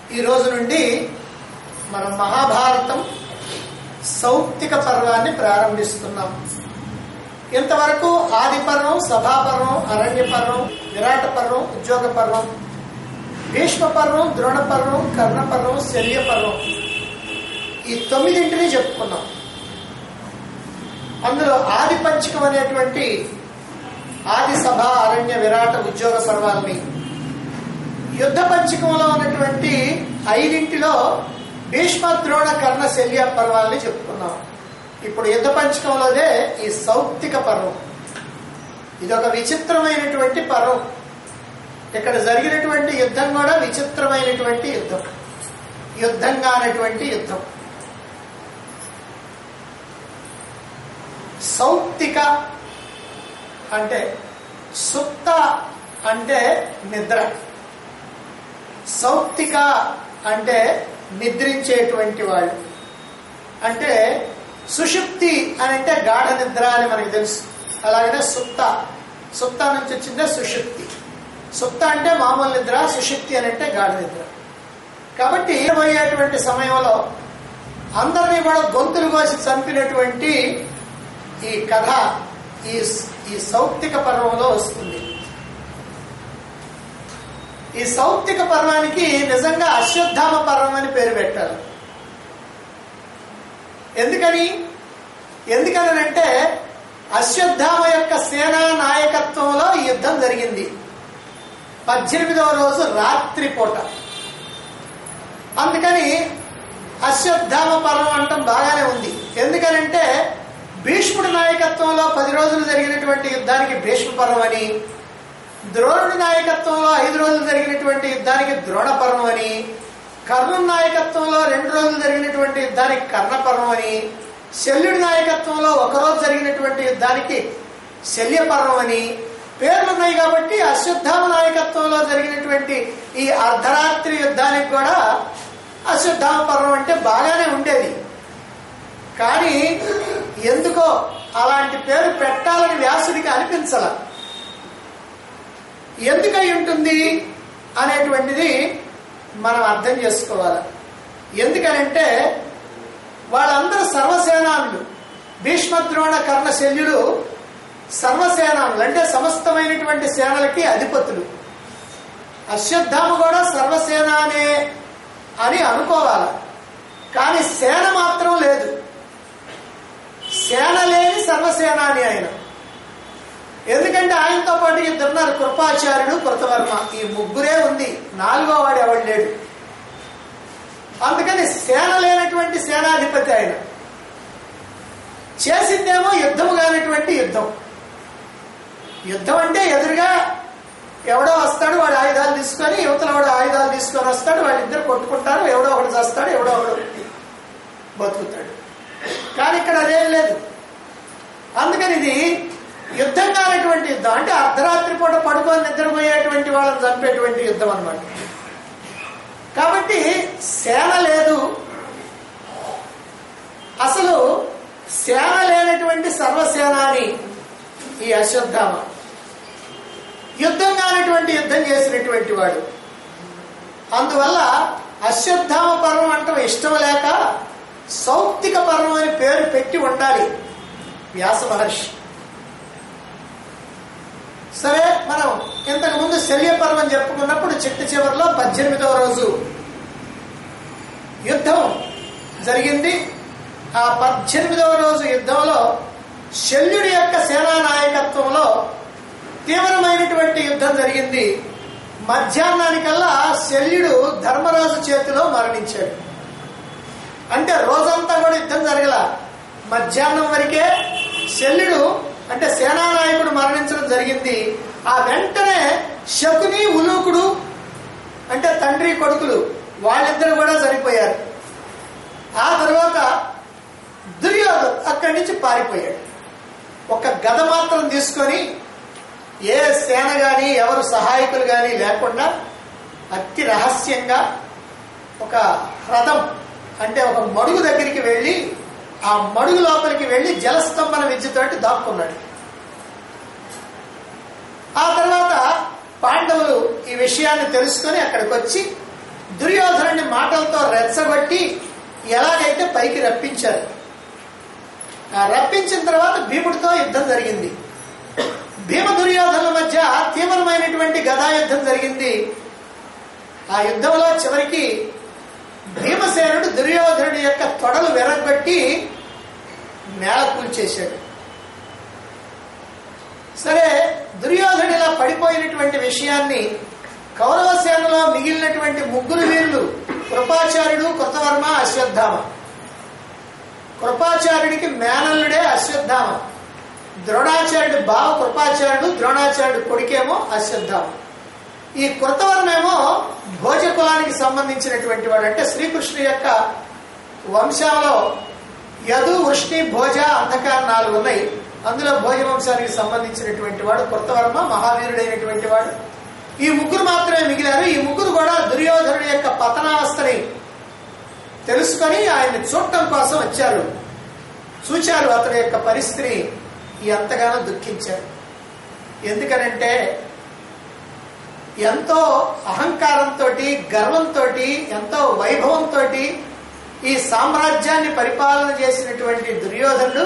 ఈ రోజు నుండి మనం మహాభారతం సౌప్తిక పర్వాన్ని ప్రారంభిస్తున్నాం ఇంతవరకు ఆది పర్వం సభాపర్వం అరణ్య పర్వం విరాట పర్వం ఉద్యోగ పర్వం భీష్మ పర్వం ద్రోణ పర్వం కర్ణ పర్వం శల్య పర్వం ఈ తొమ్మిదింటిని చెప్పుకున్నాం అందులో ఆది పంచకం అనేటువంటి ఆది సభ అరణ్య విరాట ఉద్యోగ పర్వాలని యుద్ధ పంచకంలో ఉన్నటువంటి ఐదింటిలో భీష్మ ద్రోణ కర్ణ శల్య పర్వాలని చెప్పుకున్నాం ఇప్పుడు యుద్ధ పంచకంలోనే ఈ సౌప్తిక పర్వం ఇది ఒక విచిత్రమైనటువంటి పర్వం ఇక్కడ జరిగినటువంటి యుద్ధం కూడా విచిత్రమైనటువంటి యుద్ధం యుద్ధంగా అనేటువంటి యుద్ధం సౌప్తిక అంటే సుప్త అంటే నిద్ర సౌప్తిక అంటే నిద్రించేటువంటి వాళ్ళు అంటే సుషుప్తి అని అంటే గాఢ నిద్ర అని మనకి తెలుసు అలాగనే సుప్త సుప్త నుంచి వచ్చిందే సుషుప్తి సుప్త అంటే మామూలు నిద్ర సుషుప్తి అని అంటే గాఢ నిద్ర కాబట్టి పోయేటువంటి సమయంలో అందరినీ కూడా గొంతులు కోసి చంపినటువంటి ఈ కథ ఈ ఈ సౌప్తిక పర్వంలో వస్తుంది ఈ సౌప్తిక పర్వానికి నిజంగా అశ్వత్థామ పర్వం అని పేరు పెట్టారు ఎందుకని ఎందుకనంటే అశ్వత్థామ యొక్క సేనా నాయకత్వంలో ఈ యుద్ధం జరిగింది పద్దెనిమిదవ రోజు రాత్రి పూట అందుకని అశ్వత్థామ పర్వం అంటాం బాగానే ఉంది ఎందుకనంటే భీష్ముడి నాయకత్వంలో పది రోజులు జరిగినటువంటి యుద్ధానికి భీష్మ పర్వం అని ద్రోణుడి నాయకత్వంలో ఐదు రోజులు జరిగినటువంటి యుద్ధానికి ద్రోణ పర్వం అని కర్ణుడి నాయకత్వంలో రెండు రోజులు జరిగినటువంటి యుద్ధానికి కర్ణ పర్వం అని శల్యుడి నాయకత్వంలో ఒక రోజు జరిగినటువంటి యుద్ధానికి శల్య పర్వం అని పేర్లు ఉన్నాయి కాబట్టి అశ్వత్థామ నాయకత్వంలో జరిగినటువంటి ఈ అర్ధరాత్రి యుద్ధానికి కూడా అశ్వత్థామ పర్వం అంటే బాగానే ఉండేది కానీ ఎందుకో అలాంటి పేరు పెట్టాలని వ్యాసుడికి అనిపించాల ఎందుకై ఉంటుంది అనేటువంటిది మనం అర్థం చేసుకోవాలి ఎందుకనంటే వాళ్ళందరూ సర్వసేనానులు భీష్మద్రోణ కర్ణ శల్యులు సర్వసేనానులు అంటే సమస్తమైనటువంటి సేనలకి అధిపతులు అశ్వత్థామ కూడా సర్వసేనానే అని అనుకోవాలి కానీ సేన మాత్రం లేదు సేన లేని సర్వసేనాని ఆయన ఎందుకంటే ఆయనతో పాటు ఇద్దరున్నారు కృపాచార్యుడు కృతవర్మ ఈ ముగ్గురే ఉంది నాలుగో వాడు ఎవడు లేడు అందుకని సేన లేనటువంటి సేనాధిపతి ఆయన చేసిందేమో యుద్ధము కానటువంటి యుద్ధం యుద్ధం అంటే ఎదురుగా ఎవడో వస్తాడు వాడు ఆయుధాలు తీసుకొని యువతల వాడు ఆయుధాలు తీసుకొని వస్తాడు వాళ్ళిద్దరు కొట్టుకుంటారు ఎవడో ఒకడు చేస్తాడు ఎవడో ఒకడు బతుకుతాడు కానీ ఇక్కడ అదేం లేదు అందుకని ఇది యుద్ధం కానటువంటి యుద్ధం అంటే అర్ధరాత్రి పూట పడుకొని నిద్రపోయేటువంటి వాళ్ళని చంపేటువంటి యుద్ధం అనమాట కాబట్టి సేన లేదు అసలు సేన లేనటువంటి సర్వసేనాని ఈ అశ్వత్థామ యుద్ధం కానటువంటి యుద్ధం చేసినటువంటి వాడు అందువల్ల అశ్వత్థామ పర్వం అంటాం ఇష్టం లేక సౌప్తిక పర్వం అని పేరు పెట్టి ఉండాలి వ్యాస మహర్షి సరే మనం ఇంతకు ముందు శల్య పర్వం చెప్పుకున్నప్పుడు చిట్ట చివరిలో పద్దెనిమిదవ రోజు యుద్ధం జరిగింది ఆ పద్దెనిమిదవ రోజు యుద్ధంలో శల్యుడి యొక్క సేనా నాయకత్వంలో తీవ్రమైనటువంటి యుద్ధం జరిగింది మధ్యాహ్నానికల్లా శల్యుడు ధర్మరాజు చేతిలో మరణించాడు అంటే రోజంతా కూడా యుద్ధం జరగల మధ్యాహ్నం వరకే శల్యుడు అంటే సేనానాయకుడు మరణించడం జరిగింది ఆ వెంటనే శకుని ఉలూకుడు అంటే తండ్రి కొడుకులు వాళ్ళిద్దరు కూడా చనిపోయారు ఆ తర్వాత దుర్యోధన్ అక్కడి నుంచి పారిపోయాడు ఒక గద మాత్రం తీసుకొని ఏ సేన గాని ఎవరు సహాయకులు గాని లేకుండా అతి రహస్యంగా ఒక హ్రదం అంటే ఒక మడుగు దగ్గరికి వెళ్ళి ఆ మడుగు లోపలికి వెళ్ళి జలస్తంభన విద్యతోటి దాక్కున్నాడు ఆ తర్వాత పాండవులు ఈ విషయాన్ని తెలుసుకొని అక్కడికి వచ్చి దుర్యోధనుడిని రెచ్చగొట్టి ఎలాగైతే పైకి రప్పించారు ఆ రప్పించిన తర్వాత భీముడితో యుద్ధం జరిగింది భీమ దుర్యోధనుల మధ్య తీవ్రమైనటువంటి గదా యుద్ధం జరిగింది ఆ యుద్ధంలో చివరికి భీమసేనుడు దుర్యోధనుడి యొక్క తొడలు వెరగొట్టి నేల కూల్చేశాడు సరే దుర్యోధనుడు ఇలా పడిపోయినటువంటి విషయాన్ని కౌరవ సేనలో మిగిలినటువంటి ముగ్గురు వీరులు కృపాచార్యుడు కృతవర్మ అశ్వత్థామ కృపాచార్యుడికి మేనల్లుడే అశ్వత్థామ ద్రోణాచార్యుడు బావ కృపాచార్యుడు ద్రోణాచార్యుడు కొడుకేమో అశ్వత్థామ ఈ కృతవర్మేమో భోజ కులానికి సంబంధించినటువంటి వాడు అంటే శ్రీకృష్ణుడి యొక్క వంశంలో యదు వృష్ణి భోజ అంధకార నాలుగు ఉన్నాయి అందులో భోజ వంశానికి సంబంధించినటువంటి వాడు కృతవర్మ మహావీరుడైనటువంటి వాడు ఈ ముగ్గురు మాత్రమే మిగిలారు ఈ ముగ్గురు కూడా దుర్యోధనుడి యొక్క పతనావస్థని తెలుసుకొని ఆయన్ని చూడటం కోసం వచ్చారు చూచారు అతని యొక్క పరిస్థితిని ఎంతగానో దుఃఖించారు ఎందుకనంటే ఎంతో అహంకారంతో గర్వంతో ఎంతో వైభవంతో ఈ సామ్రాజ్యాన్ని పరిపాలన చేసినటువంటి దుర్యోధనుడు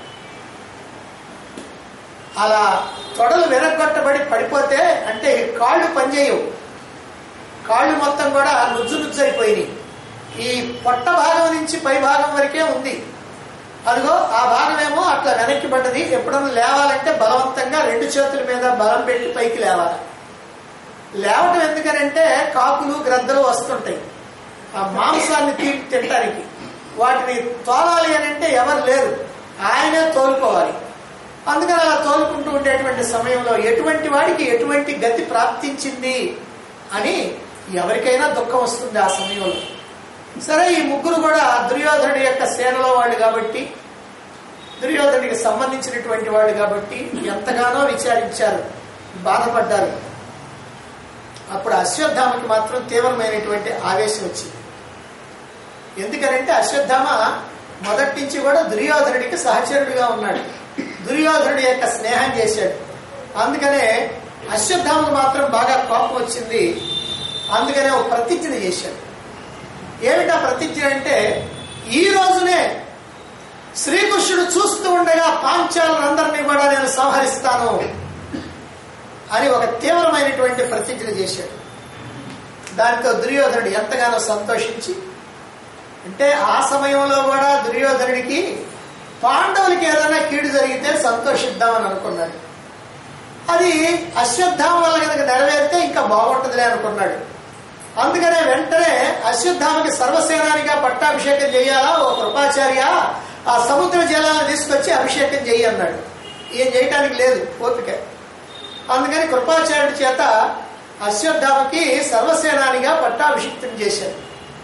అలా తొడలు విరగొట్టబడి పడిపోతే అంటే ఈ కాళ్ళు పనిచేయవు కాళ్ళు మొత్తం కూడా నుజ్జు నుజ్జు అయిపోయినాయి ఈ పొట్ట భాగం నుంచి పై భాగం వరకే ఉంది అదిగో ఆ భాగమేమో అట్లా వెనక్కి పడ్డది ఎప్పుడన్నా లేవాలంటే బలవంతంగా రెండు చేతుల మీద బలం పెట్టి పైకి లేవాలి లేవటం ఎందుకనంటే కాకులు గ్రద్దలు వస్తుంటాయి ఆ మాంసాన్ని తీ తినటానికి వాటిని తోలాలి అని అంటే ఎవరు లేరు ఆయనే తోలుకోవాలి అందుకని అలా తోలుకుంటూ ఉండేటువంటి సమయంలో ఎటువంటి వాడికి ఎటువంటి గతి ప్రాప్తించింది అని ఎవరికైనా దుఃఖం వస్తుంది ఆ సమయంలో సరే ఈ ముగ్గురు కూడా దుర్యోధనుడి యొక్క సేనలో వాళ్ళు కాబట్టి దుర్యోధనుడికి సంబంధించినటువంటి వాళ్ళు కాబట్టి ఎంతగానో విచారించారు బాధపడ్డారు అప్పుడు అశ్వత్థామకి మాత్రం తీవ్రమైనటువంటి ఆవేశం వచ్చింది ఎందుకనంటే అశ్వత్థామ మొదటి నుంచి కూడా దుర్యోధనుడికి సహచరుడిగా ఉన్నాడు దుర్యోధనుడి యొక్క స్నేహం చేశాడు అందుకనే అశ్వత్థామకు మాత్రం బాగా కోపం వచ్చింది అందుకనే ఒక ప్రతిజ్ఞ చేశాడు ఏమిటా ప్రతిజ్ఞ అంటే ఈ రోజునే శ్రీకృష్ణుడు చూస్తూ ఉండగా పాంచాలందరినీ కూడా నేను సంహరిస్తాను అని ఒక తీవ్రమైనటువంటి ప్రతిజ్ఞ చేశాడు దాంతో దుర్యోధనుడు ఎంతగానో సంతోషించి అంటే ఆ సమయంలో కూడా దుర్యోధనుడికి పాండవులకి ఏదైనా కీడు జరిగితే సంతోషిద్దామని అనుకున్నాడు అది అశ్వత్థామ వల్ల కనుక నెరవేరితే ఇంకా బాగుంటుందిలే అనుకున్నాడు అందుకనే వెంటనే అశ్వత్థామకి సర్వసేనానిగా పట్టాభిషేకం చేయాలా ఓ కృపాచార్య ఆ సముద్ర జలాలను తీసుకొచ్చి అభిషేకం చెయ్యి అన్నాడు ఏం చేయటానికి లేదు ఓపిక అందుకని కృపాచార్యుడి చేత అశ్వత్థామకి సర్వసేనానిగా పట్టాభిషిక్తం చేశారు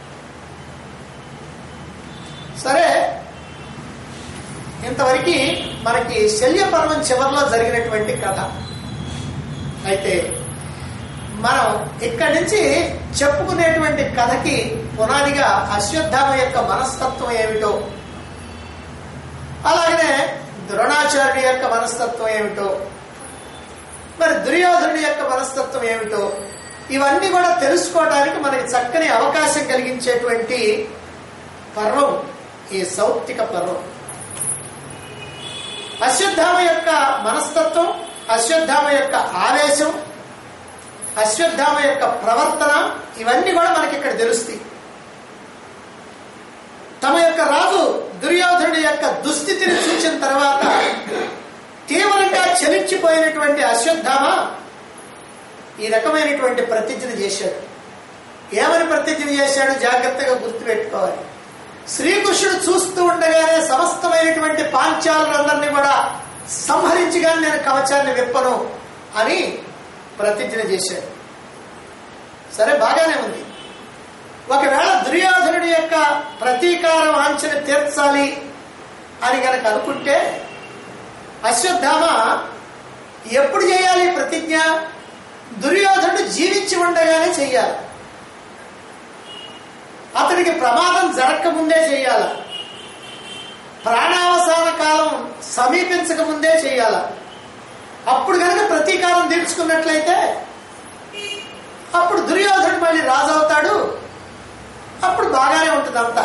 సరే ఇంతవరకు మనకి శల్య పర్వం చివరిలో జరిగినటువంటి కథ అయితే మనం ఇక్కడి నుంచి చెప్పుకునేటువంటి కథకి పునాదిగా అశ్వత్థామ యొక్క మనస్తత్వం ఏమిటో అలాగనే ద్రోణాచార్యుడి యొక్క మనస్తత్వం ఏమిటో మరి దుర్యోధనుడి యొక్క మనస్తత్వం ఏమిటో ఇవన్నీ కూడా తెలుసుకోవడానికి మనకి చక్కని అవకాశం కలిగించేటువంటి పర్వం ఈ సౌప్తిక పర్వం అశ్వత్థామ యొక్క మనస్తత్వం అశ్వత్థామ యొక్క ఆవేశం అశ్వత్థామ యొక్క ప్రవర్తన ఇవన్నీ కూడా మనకి ఇక్కడ తెలుస్తాయి తమ యొక్క రాజు దుర్యోధనుడి యొక్క దుస్థితిని చూసిన తర్వాత తీవ్రంగా చలించిపోయినటువంటి అశ్వత్థామ ఈ రకమైనటువంటి ప్రతిజ్ఞ చేశాడు ఏమని ప్రతిజ్ఞ చేశాడు జాగ్రత్తగా గుర్తుపెట్టుకోవాలి శ్రీకృష్ణుడు చూస్తూ ఉండగానే సమస్తమైనటువంటి పాంచాలందరినీ కూడా సంహరించి కానీ నేను కవచాన్ని విప్పను అని ప్రతిజ్ఞ చేశాడు సరే బాగానే ఉంది ఒకవేళ దుర్యోధనుడి యొక్క ప్రతీకార వాంఛన తీర్చాలి అని గనక అనుకుంటే అశ్వత్థామ ఎప్పుడు చేయాలి ఈ ప్రతిజ్ఞ దుర్యోధనుడు జీవించి ఉండగానే చెయ్యాలి అతడికి ప్రమాదం జరగక ముందే చేయాల ప్రాణావసాన కాలం సమీపించక ముందే చేయాల అప్పుడు కనుక ప్రతీకారం తీర్చుకున్నట్లయితే అప్పుడు దుర్యోధనుడు మళ్ళీ రాజు అవుతాడు అప్పుడు బాగానే వంటిదంతా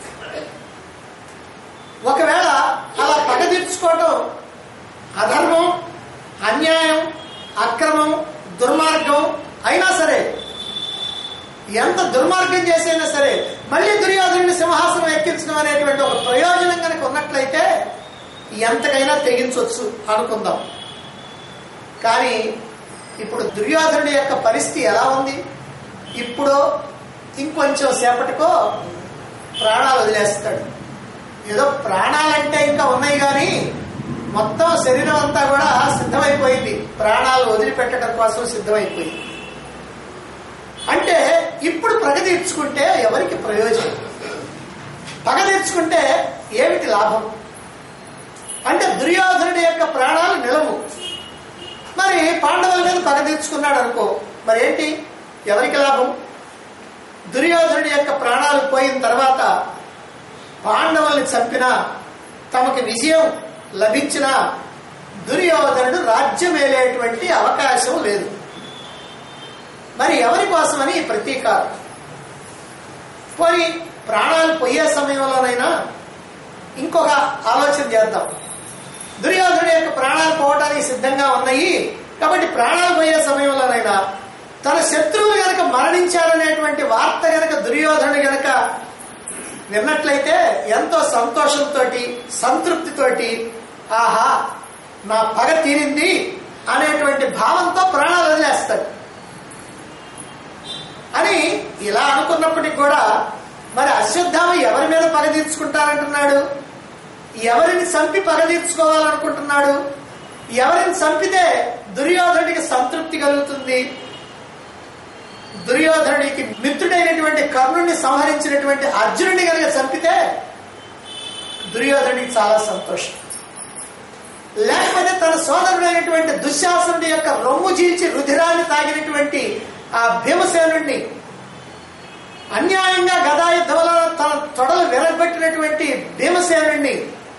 ఒకవేళ అలా పగ తీర్చుకోవటం అధర్మం అన్యాయం అక్రమం దుర్మార్గం అయినా సరే ఎంత దుర్మార్గం చేసైనా సరే మళ్ళీ దుర్యోధనుని సింహాసనం ఎక్కించడం అనేటువంటి ఒక ప్రయోజనం కనుక ఉన్నట్లయితే ఎంతకైనా తెగించవచ్చు అనుకుందాం కానీ ఇప్పుడు దుర్యోధనుడి యొక్క పరిస్థితి ఎలా ఉంది ఇప్పుడు ఇంకొంచెం సేపటికో ప్రాణాలు వదిలేస్తాడు ఏదో ప్రాణాలంటే ఇంకా ఉన్నాయి కానీ మొత్తం శరీరం అంతా కూడా సిద్ధమైపోయింది ప్రాణాలు వదిలిపెట్టడం కోసం సిద్ధమైపోయింది అంటే ఇప్పుడు పగ తీర్చుకుంటే ఎవరికి ప్రయోజనం పగ తీర్చుకుంటే ఏమిటి లాభం అంటే దుర్యోధనుడి యొక్క ప్రాణాలు నిలవు మరి పాండవుల మీద పగ తీర్చుకున్నాడు అనుకో మరి ఏంటి ఎవరికి లాభం దుర్యోధనుడి యొక్క ప్రాణాలు పోయిన తర్వాత పాండవుల్ని చంపిన తమకి విజయం లభించిన దుర్యోధనుడు రాజ్యం ఏలేటువంటి అవకాశం లేదు మరి ఎవరి కోసమని ఈ ప్రతీకారం పోయి ప్రాణాలు పోయే సమయంలోనైనా ఇంకొక ఆలోచన చేద్దాం దుర్యోధనుడి యొక్క ప్రాణాలు పోవడానికి సిద్ధంగా ఉన్నాయి కాబట్టి ప్రాణాలు పోయే సమయంలోనైనా తన శత్రువులు గనక మరణించారనేటువంటి వార్త గనక దుర్యోధనుడు గనక విన్నట్లయితే ఎంతో సంతోషంతో సంతృప్తితోటి ఆహా నా పగ తీరింది అనేటువంటి భావంతో ప్రాణాలు వదిలేస్తాడు అని ఇలా అనుకున్నప్పటికి కూడా మరి అశ్వత్థామ ఎవరి మీద పగ తీర్చుకుంటారంటున్నాడు ఎవరిని చంపి పగ తీర్చుకోవాలనుకుంటున్నాడు ఎవరిని చంపితే దుర్యోధనుడికి సంతృప్తి కలుగుతుంది దుర్యోధనుడికి మిత్రుడైనటువంటి కర్ణుడిని సంహరించినటువంటి అర్జునుడిని కనుక చంపితే దుర్యోధనుడికి చాలా సంతోషం లేకపోతే తన సోదరుడైనటువంటి దుశ్శాసనుడి యొక్క రొమ్ము చీల్చి రుధిరాన్ని తాగినటువంటి ఆ భీమసేనుడిని అన్యాయంగా గదాయుద్ధంలో తన తొడలు విరగబెట్టినటువంటి భీమసేనుడిని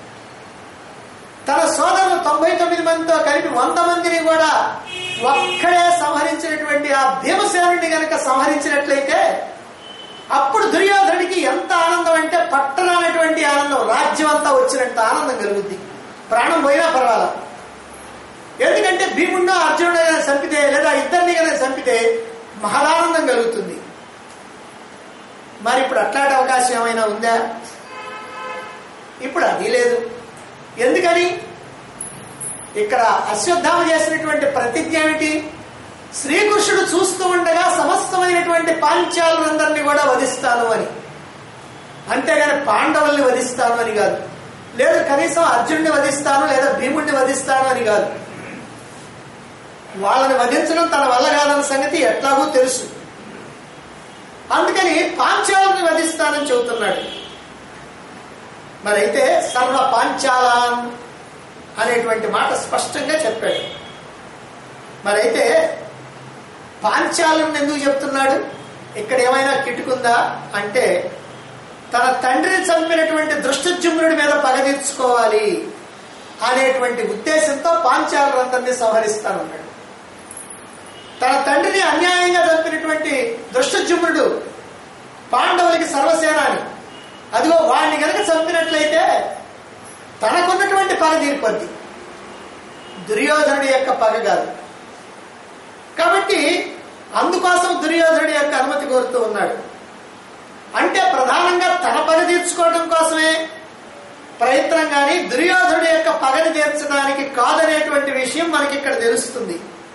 తన సోదరులు తొంభై తొమ్మిది మందితో కలిపి వంద మందిని కూడా ఒక్కడే సంహరించినటువంటి ఆ భీమసేనుడిని గనక సంహరించినట్లయితే అప్పుడు దుర్యోధనుడికి ఎంత ఆనందం అంటే పట్టనటువంటి ఆనందం రాజ్యం అంతా వచ్చినట్టు ఆనందం కలుగుద్ది ప్రాణం పోయినా పర్వాలా ఎందుకంటే భీముడినో అర్జునుడు కనుక చంపితే లేదా ఇద్దరిని కనుక చంపితే మహదానందం కలుగుతుంది మరి ఇప్పుడు అట్లాంటి అవకాశం ఏమైనా ఉందా ఇప్పుడు అది లేదు ఎందుకని ఇక్కడ అశ్వత్థామ చేసినటువంటి ప్రతిజ్ఞ ఏమిటి శ్రీకృష్ణుడు చూస్తూ ఉండగా సమస్తమైనటువంటి పాంచాలందరినీ కూడా వధిస్తాను అని అంతేగాని పాండవుల్ని వధిస్తాను అని కాదు లేదు కనీసం అర్జునుడిని వధిస్తాను లేదా భీముడిని వధిస్తాను అని కాదు వాళ్ళని వధించడం తన వల్ల కాదన్న సంగతి ఎట్లాగూ తెలుసు అందుకని పాంచాలని వధిస్తానని చెబుతున్నాడు మరైతే సర్వ పాంచాలాన్ అనేటువంటి మాట స్పష్టంగా చెప్పాడు మరైతే పాంచాలను ఎందుకు చెప్తున్నాడు ఇక్కడ ఏమైనా కిటుకుందా అంటే తన తండ్రిని చంపినటువంటి దృష్టజుమ్నుడి మీద పగ తీర్చుకోవాలి అనేటువంటి ఉద్దేశంతో పాంచాలందరినీ సంహరిస్తానన్నాడు తన తండ్రిని అన్యాయంగా చంపినటువంటి దృష్టజుమ్నుడు పాండవులకి సర్వసేనాని అదిగో వాడిని కనుక చంపినట్లయితే తనకున్నటువంటి పగ తీరిపోద్ది దుర్యోధనుడి యొక్క పగ కాదు కాబట్టి అందుకోసం దుర్యోధనుడి యొక్క అనుమతి కోరుతూ ఉన్నాడు అంటే ప్రధానంగా తన పగ తీర్చుకోవడం కోసమే ప్రయత్నం కానీ దుర్యోధనుడి యొక్క పగని తీర్చడానికి కాదనేటువంటి విషయం మనకి ఇక్కడ తెలుస్తుంది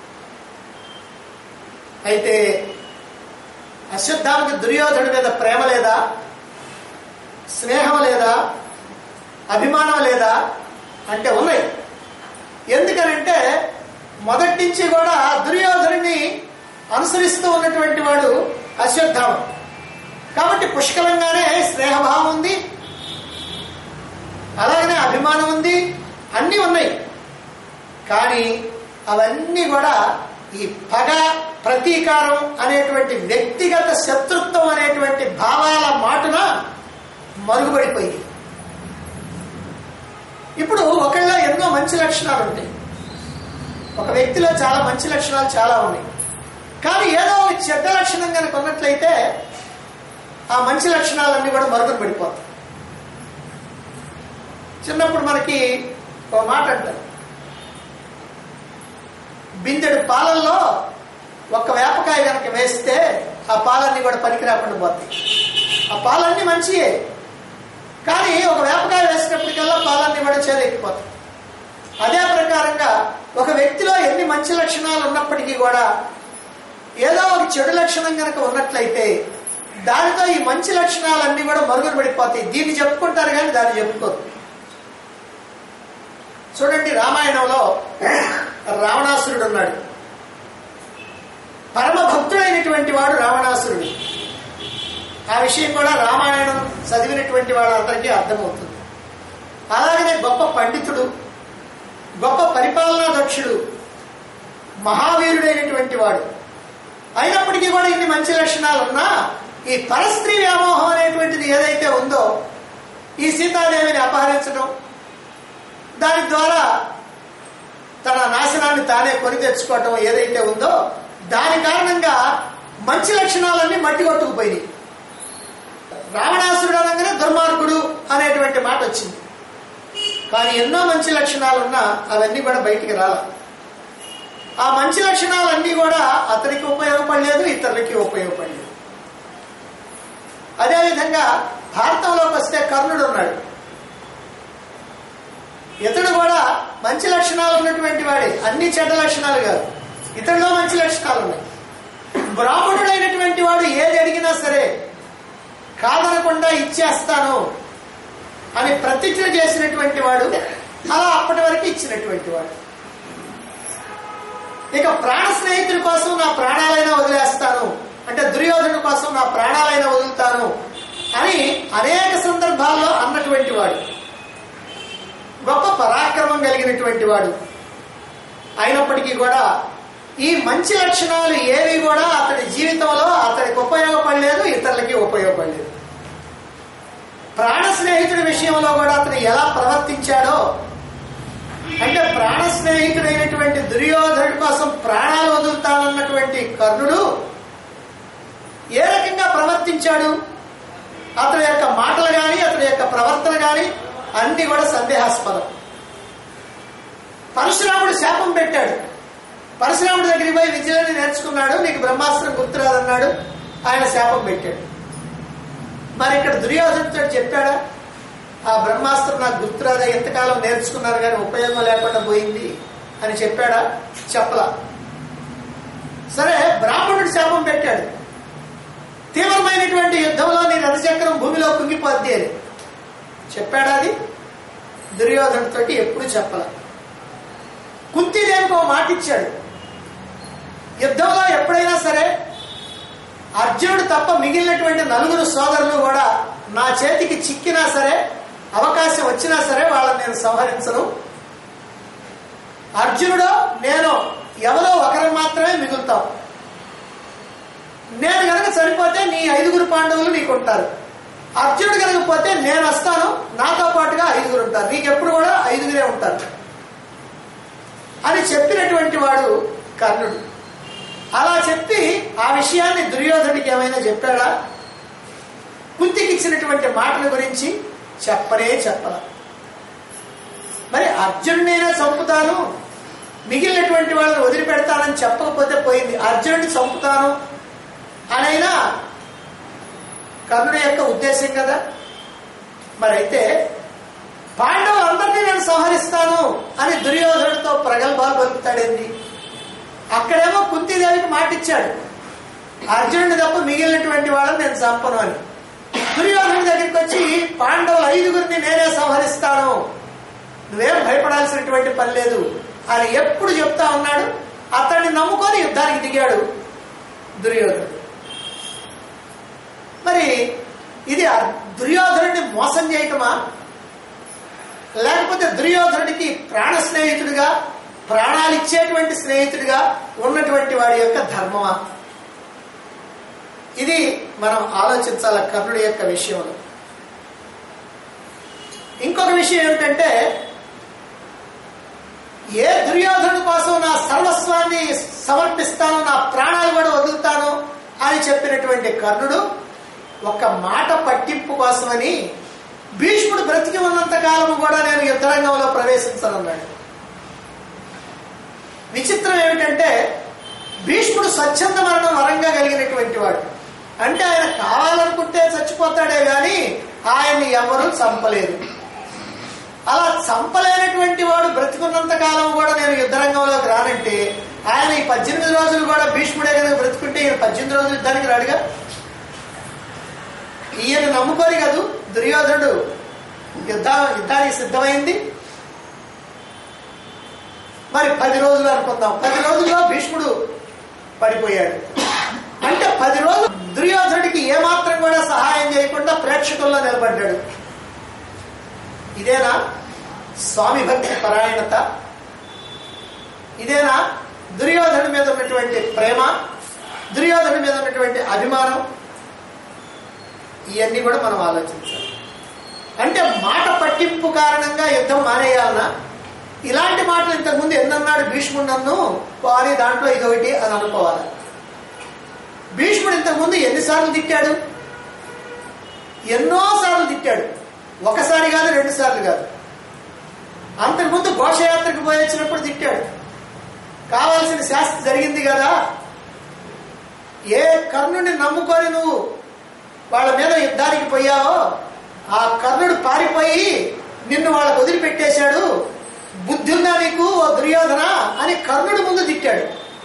అయితే అశ్వత్థామకి దుర్యోధనుడి మీద ప్రేమ లేదా స్నేహం లేదా అభిమానం లేదా అంటే ఉన్నాయి ఎందుకనంటే మొదటి నుంచి కూడా దుర్యోధనుడిని అనుసరిస్తూ ఉన్నటువంటి వాడు అశ్వత్థామ కాబట్టి పుష్కలంగానే స్నేహభావం ఉంది అలాగనే అభిమానం ఉంది అన్నీ ఉన్నాయి కానీ అవన్నీ కూడా ఈ పగ ప్రతీకారం అనేటువంటి వ్యక్తిగత శత్రుత్వం అనేటువంటి భావాల మాటున మరుగుపడిపోయింది ఇప్పుడు ఒకళ్ళ ఎన్నో మంచి లక్షణాలు ఉంటాయి ఒక వ్యక్తిలో చాలా మంచి లక్షణాలు చాలా ఉన్నాయి కానీ ఏదో ఒక చెడ్డ లక్షణం కనుక ఉన్నట్లయితే ఆ మంచి లక్షణాలన్నీ కూడా మరుగున పడిపోతాయి చిన్నప్పుడు మనకి ఒక మాట అంటారు బిందెడు పాలల్లో ఒక్క వేపకాయ కనుక వేస్తే ఆ పాలన్నీ కూడా పనికి రాకుండా పోతాయి ఆ పాలన్నీ మంచియే కానీ ఒక వేపకాయ వేసినప్పటికల్లా పాలన్నీ కూడా చేరెక్కిపోతాయి అదే ప్రకారంగా ఒక వ్యక్తిలో ఎన్ని మంచి లక్షణాలు ఉన్నప్పటికీ కూడా ఏదో ఒక చెడు లక్షణం కనుక ఉన్నట్లయితే దానితో ఈ మంచి లక్షణాలన్నీ కూడా మరుగున పడిపోతాయి దీన్ని చెప్పుకుంటారు కానీ దాన్ని చెప్పుకోరు చూడండి రామాయణంలో రావణాసురుడు ఉన్నాడు పరమ భక్తుడైనటువంటి వాడు రావణాసురుడు ఆ విషయం కూడా రామాయణం చదివినటువంటి వాళ్ళందరికీ అర్థమవుతుంది అలాగనే గొప్ప పండితుడు గొప్ప పరిపాలనా దక్షుడు మహావీరుడైనటువంటి వాడు అయినప్పటికీ కూడా ఇన్ని మంచి లక్షణాలు ఉన్నా ఈ పరస్త్రీ వ్యామోహం అనేటువంటిది ఏదైతే ఉందో ఈ సీతాదేవిని అపహరించడం దాని ద్వారా తన నాశనాన్ని తానే కొని తెచ్చుకోవటం ఏదైతే ఉందో దాని కారణంగా మంచి లక్షణాలన్నీ మట్టి కొట్టుకుపోయినాయి రావణాసురుడు అనగానే దుర్మార్గుడు అనేటువంటి మాట వచ్చింది కానీ ఎన్నో మంచి లక్షణాలు ఉన్నా అవన్నీ కూడా బయటికి రాల ఆ మంచి లక్షణాలన్నీ కూడా అతనికి ఉపయోగపడలేదు ఇతరులకి ఉపయోగపడలేదు అదేవిధంగా భారతంలోకి వస్తే కర్ణుడు ఉన్నాడు ఇతడు కూడా మంచి లక్షణాలు ఉన్నటువంటి వాడే అన్ని చెడ్డ లక్షణాలు కాదు ఇతడిలో మంచి లక్షణాలు ఉన్నాయి బ్రాహ్మణుడైనటువంటి వాడు ఏది అడిగినా సరే కాదనకుండా ఇచ్చేస్తాను అని ప్రతిజ్ఞ చేసినటువంటి వాడు అలా అప్పటి వరకు ఇచ్చినటువంటి వాడు ఇక ప్రాణ స్నేహితుడి కోసం నా ప్రాణాలైనా వదిలేస్తాను అంటే దుర్యోధను కోసం నా ప్రాణాలైనా వదులుతాను అని అనేక సందర్భాల్లో అన్నటువంటి వాడు గొప్ప పరాక్రమం కలిగినటువంటి వాడు అయినప్పటికీ కూడా ఈ మంచి లక్షణాలు ఏవి కూడా అతడి జీవితంలో అతడికి ఉపయోగపడలేదు ఇతరులకి ఉపయోగపడలేదు ప్రాణ స్నేహితుడి విషయంలో కూడా అతను ఎలా ప్రవర్తించాడో అంటే ప్రాణ స్నేహితుడైనటువంటి దుర్యోధనుడి కోసం ప్రాణాలు వదులుతానన్నటువంటి కర్ణుడు ఏ రకంగా ప్రవర్తించాడు అతని యొక్క మాటలు కానీ అతని యొక్క ప్రవర్తన కానీ అన్ని కూడా సందేహాస్పదం పరశురాముడు శాపం పెట్టాడు పరశురాముడి దగ్గరికి పోయి విద్యలని నేర్చుకున్నాడు నీకు బ్రహ్మాస్త్రం గుర్తురాదన్నాడు ఆయన శాపం పెట్టాడు మరి ఇక్కడ దుర్యోధనుడితో చెప్పాడా ఆ బ్రహ్మాస్త్రం నాకు గుర్తురాదా ఎంతకాలం నేర్చుకున్నారు కానీ ఉపయోగం లేకుండా పోయింది అని చెప్పాడా చెప్పలా సరే బ్రాహ్మణుడు శాపం పెట్టాడు తీవ్రమైనటువంటి యుద్ధంలో నీ రథచక్రం భూమిలో కుంగిపోద్ది అని చెప్పాడా అది దుర్యోధనుడితోటి ఎప్పుడు చెప్పల కుంతిదేవికి ఒక మాట ఇచ్చాడు యుద్ధంలో ఎప్పుడైనా సరే అర్జునుడు తప్ప మిగిలినటువంటి నలుగురు సోదరులు కూడా నా చేతికి చిక్కినా సరే అవకాశం వచ్చినా సరే వాళ్ళని నేను సంహరించను అర్జునుడు నేను ఎవరో ఒకరు మాత్రమే మిగులుతాం నేను కనుక చనిపోతే నీ ఐదుగురు పాండవులు నీకు ఉంటారు అర్జునుడు కనుక పోతే నేను వస్తాను నాతో పాటుగా ఐదుగురు ఉంటారు నీకు ఎప్పుడు కూడా ఐదుగురే ఉంటారు అని చెప్పినటువంటి వాడు కర్ణుడు అలా చెప్పి ఆ విషయాన్ని దుర్యోధనుడికి ఏమైనా చెప్పాడా కుంతికి ఇచ్చినటువంటి మాటల గురించి చెప్పనే చెప్పల మరి అర్జునుడైనా చంపుతాను మిగిలినటువంటి వాళ్ళని వదిలిపెడతానని చెప్పకపోతే పోయింది అర్జునుడిని చంపుతాను అనైనా కర్ణుడి యొక్క ఉద్దేశం కదా మరైతే పాండవులందరినీ నేను సంహరిస్తాను అని దుర్యోధనుడితో ప్రగల్భాలు పలుకుతాడేంది అక్కడేమో కుంతిదేవికి మాటిచ్చాడు అర్జునుడి తప్ప మిగిలినటువంటి వాళ్ళని నేను చంపను అని దుర్యోధనుడి దగ్గరికి వచ్చి పాండవులు ఐదుగురిని నేనే సంహరిస్తాను నువ్వేం భయపడాల్సినటువంటి పని లేదు అని ఎప్పుడు చెప్తా ఉన్నాడు అతన్ని నమ్ముకొని యుద్ధానికి దిగాడు దుర్యోధనుడు మరి ఇది దుర్యోధనుడిని మోసం చేయటమా లేకపోతే దుర్యోధనుడికి ప్రాణ స్నేహితుడిగా ప్రాణాలు ఇచ్చేటువంటి స్నేహితుడిగా ఉన్నటువంటి వాడి యొక్క ధర్మమా ఇది మనం ఆలోచించాల కర్ణుడి యొక్క విషయంలో ఇంకొక విషయం ఏమిటంటే ఏ దుర్యోధనుడి కోసం నా సర్వస్వాన్ని సమర్పిస్తాను నా ప్రాణాలు కూడా వదులుతాను అని చెప్పినటువంటి కర్ణుడు ఒక మాట పట్టింపు కోసమని భీష్ముడు బ్రతికి ఉన్నంత కాలం కూడా నేను యుద్ధరంగంలో ప్రవేశించనున్నాడు విచిత్రం ఏమిటంటే భీష్ముడు స్వచ్ఛంద మరణం వరంగా కలిగినటువంటి వాడు అంటే ఆయన కావాలనుకుంటే చచ్చిపోతాడే గాని ఆయన్ని ఎవరూ చంపలేదు అలా చంపలేనటువంటి వాడు బ్రతికున్నంత కాలం కూడా నేను యుద్ధరంగంలోకి రానంటే ఆయన ఈ పద్దెనిమిది రోజులు కూడా భీష్ముడే కనుక బ్రతుకుంటే ఈయన పద్దెనిమిది రోజులు యుద్ధానికి రాడుగా ఈయన నమ్ముకొని కదూ దుర్యోధనుడు యుద్ధ యుద్ధానికి సిద్ధమైంది మరి పది రోజులు అనుకుందాం పది రోజుల్లో భీష్ముడు పడిపోయాడు అంటే పది రోజులు దుర్యోధనుడికి ఏమాత్రం కూడా సహాయం చేయకుండా ప్రేక్షకుల్లో నిలబడ్డాడు ఇదేనా స్వామి భక్తి పరాయణత ఇదేనా దుర్యోధను మీద ఉన్నటువంటి ప్రేమ దుర్యోధను మీద ఉన్నటువంటి అభిమానం ఇవన్నీ కూడా మనం ఆలోచించాలి అంటే మాట పట్టింపు కారణంగా యుద్ధం మానేయాలనా ఇలాంటి మాటలు ఇంతకుముందు ఎన్నన్నాడు భీష్ముడు నన్ను వారి దాంట్లో ఇదొకటి అని అనుకోవాలి భీష్ముడు ఇంతకుముందు ఎన్నిసార్లు తిట్టాడు ఎన్నో సార్లు తిట్టాడు ఒకసారి కాదు రెండు సార్లు కాదు అంతకుముందు ఘోషయాత్రకు పోయి వచ్చినప్పుడు తిట్టాడు కావాల్సిన శాస్త్ర జరిగింది కదా ఏ కర్ణుడిని నమ్ముకొని నువ్వు వాళ్ళ మీద యుద్ధానికి పోయావో ఆ కర్ణుడు పారిపోయి నిన్ను వాళ్ళకు వదిలిపెట్టేశాడు బుద్ధి ఉందా నీకు ఓ దుర్యోధన అని కర్ణుడి ముందు తిట్టాడు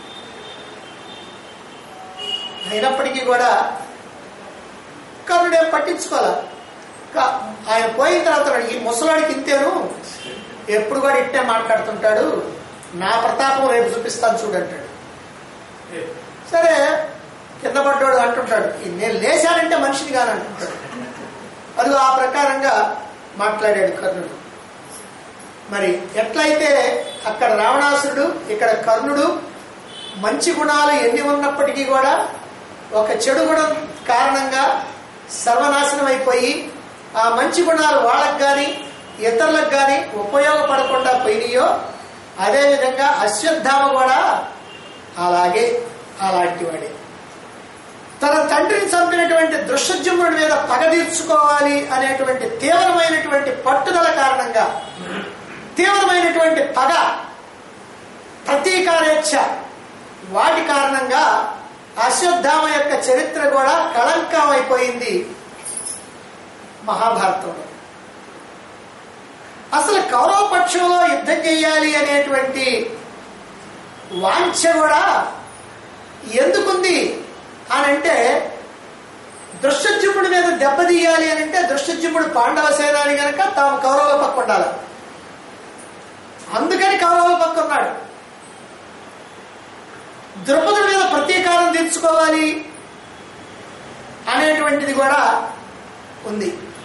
అయినప్పటికీ కూడా కర్ణుడేం పట్టించుకోవాలి కా- ఆయన పోయిన తర్వాత అన్నాడు, ఈ ముసలాడికి ఇంతేను ఎప్పుడు కూడా ఇట్టే మాట్లాడుతుంటాడు నా ప్రతాపం రేపు చూపిస్తాను చూడంటాడు సరే కింద పడ్డాడు అంటుంటాడు "ఈ నేను లేచానంటే మనిషిని కాని అంటుంటాడు అది ఆ ప్రకారంగా మాట్లాడాడు కర్ణుడు మరి ఎట్లయితే అక్కడ రావణాసురుడు ఇక్కడ కర్ణుడు మంచి గుణాలు ఎన్ని ఉన్నప్పటికీ కూడా ఒక చెడు గుణం కారణంగా సర్వనాశనం అయిపోయి ఆ మంచి గుణాలు వాళ్ళకు కానీ ఇతరులకు కానీ ఉపయోగపడకుండా పోయినాయో అదేవిధంగా అశ్వత్థామ కూడా అలాగే అలాంటి వాడే తన తండ్రిని చంపినటువంటి దృశ్యజుమ్ముడి మీద పగ తీర్చుకోవాలి అనేటువంటి తీవ్రమైనటువంటి పట్టుదల కారణంగా తీవ్రమైనటువంటి పగ ప్రతీకారేచ్ఛ వాటి కారణంగా అశ్వత్థామ యొక్క చరిత్ర కూడా కళంకం అయిపోయింది మహాభారతంలో అసలు కౌరవ పక్షంలో యుద్ధం చేయాలి అనేటువంటి వాంఛ కూడా ఎందుకుంది అని అంటే దృశ్యజుమ్ముడి మీద దెబ్బతీయాలి అని అంటే దృశ్యజుమ్ముడు పాండవ సేనాని గనక తాము కౌరవుల పక్క ఉండాలి అందుకని కౌరవుల పక్క ఉన్నాడు ద్రౌపది మీద ప్రతీకారం తీర్చుకోవాలి అనేటువంటిది కూడా ఉంది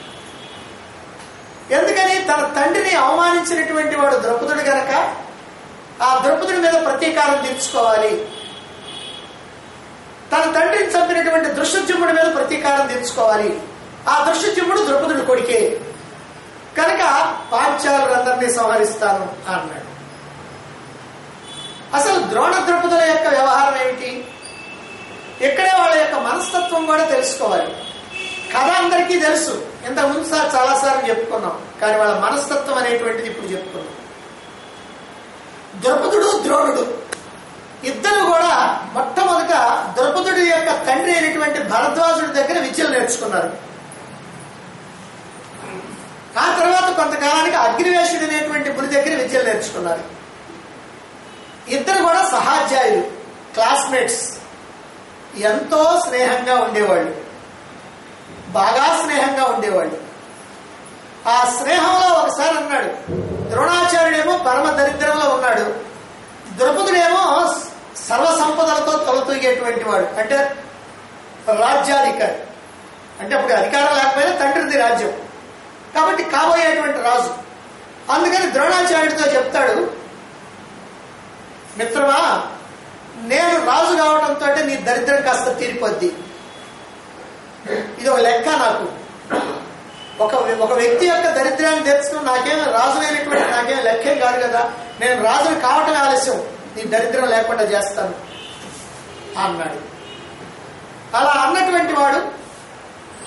ఎందుకని తన తండ్రిని అవమానించినటువంటి వాడు ద్రౌపదుడు గనక ఆ ద్రౌపదుడి మీద ప్రతీకారం తీర్చుకోవాలి తన తండ్రిని చంపినటువంటి దృశ్యజుమ్ముడి మీద ప్రతీకారం తీర్చుకోవాలి ఆ దృశ్యజుమ్ముడు ద్రౌపదుడి కొడుకే కనుక పాంచాలందరినీ సంహరిస్తాను అన్నాడు అసలు ద్రోణ ద్రౌపదుల యొక్క వ్యవహారం ఏమిటి ఇక్కడే వాళ్ళ యొక్క మనస్తత్వం కూడా తెలుసుకోవాలి కథ అందరికీ తెలుసు ఇంత ముందు సార్ చాలా సార్లు చెప్పుకున్నాం కానీ వాళ్ళ మనస్తత్వం అనేటువంటిది ఇప్పుడు చెప్పుకున్నాం ద్రౌపదుడు ద్రోణుడు ఇద్దరు కూడా మొట్టమొదట ద్రౌపదుడి యొక్క తండ్రి అయినటువంటి భరద్వాజుడి దగ్గర విద్యలు నేర్చుకున్నారు ఆ తర్వాత కొంతకాలానికి అగ్నివేశుడు అనేటువంటి గురి దగ్గర విద్యలు నేర్చుకున్నారు ఇద్దరు కూడా సహాధ్యాయులు క్లాస్మేట్స్ ఎంతో స్నేహంగా ఉండేవాళ్ళు బాగా స్నేహంగా ఉండేవాళ్ళు ఆ స్నేహంలో ఒకసారి అన్నాడు ద్రోణాచార్యుడేమో పరమ దరిద్రంలో ఉన్నాడు ద్రౌపదుడేమో సర్వ సంపదలతో తొలతూగేటువంటి వాడు అంటే రాజ్యాధికారి అంటే అప్పుడు అధికారం లేకపోయినా తండ్రిది రాజ్యం కాబట్టి కాబోయేటువంటి రాజు అందుకని ద్రోణాచార్యుడితో చెప్తాడు మిత్రమా నేను రాజు కావడంతో నీ దరిద్రం కాస్త తీరిపోద్ది ఇది ఒక లెక్క నాకు ఒక ఒక వ్యక్తి యొక్క దరిద్రాన్ని తెచ్చడం నాకేం రాజులైనటువంటి నాకేం లెక్కేం కాదు కదా నేను రాజును కావటం ఆలస్యం నీ దరిద్రం లేకుండా చేస్తాను అన్నాడు అలా అన్నటువంటి వాడు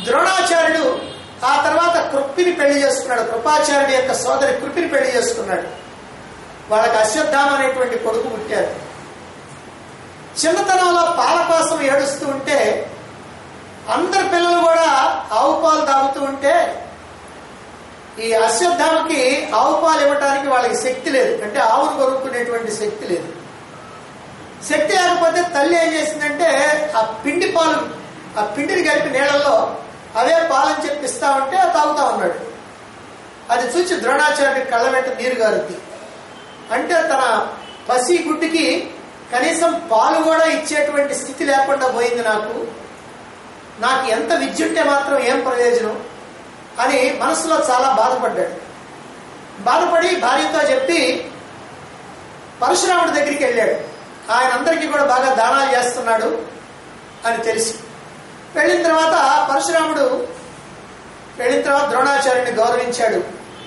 ద్రోణాచార్యుడు ఆ తర్వాత కృప్పిని పెళ్లి చేసుకున్నాడు కృపాచార్యుడి యొక్క సోదరి కృప్పిని పెళ్లి చేసుకున్నాడు వాళ్ళకి అశ్వత్థామ అనేటువంటి కొడుకు పుట్టారు చిన్నతనంలో పాల కోసం ఏడుస్తూ ఉంటే అందరి పిల్లలు కూడా ఆవు పాలు తాగుతూ ఉంటే ఈ అశ్వత్థామకి ఆవు పాలు ఇవ్వటానికి వాళ్ళకి శక్తి లేదు అంటే ఆవును కొనుక్కునేటువంటి శక్తి లేదు శక్తి లేకపోతే తల్లి ఏం చేసిందంటే ఆ పిండి పాలు ఆ పిండిని కలిపి నీళ్ళల్లో అవే పాలని చెప్పిస్తా ఉంటే తాగుతా ఉన్నాడు అది చూసి ద్రోణాచార్యుడి కళ్ళ వెంట నీరు గారుద్ది అంటే తన పసి గుడ్డికి కనీసం పాలు కూడా ఇచ్చేటువంటి స్థితి లేకుండా పోయింది నాకు నాకు ఎంత విద్య ఉంటే మాత్రం ఏం ప్రయోజనం అని మనసులో చాలా బాధపడ్డాడు బాధపడి భార్యతో చెప్పి పరశురాముడి దగ్గరికి వెళ్ళాడు ఆయన అందరికీ కూడా బాగా దానాలు చేస్తున్నాడు అని తెలిసి వెళ్ళిన తర్వాత పరశురాముడు వెళ్ళిన తర్వాత ద్రోణాచార్యుని గౌరవించాడు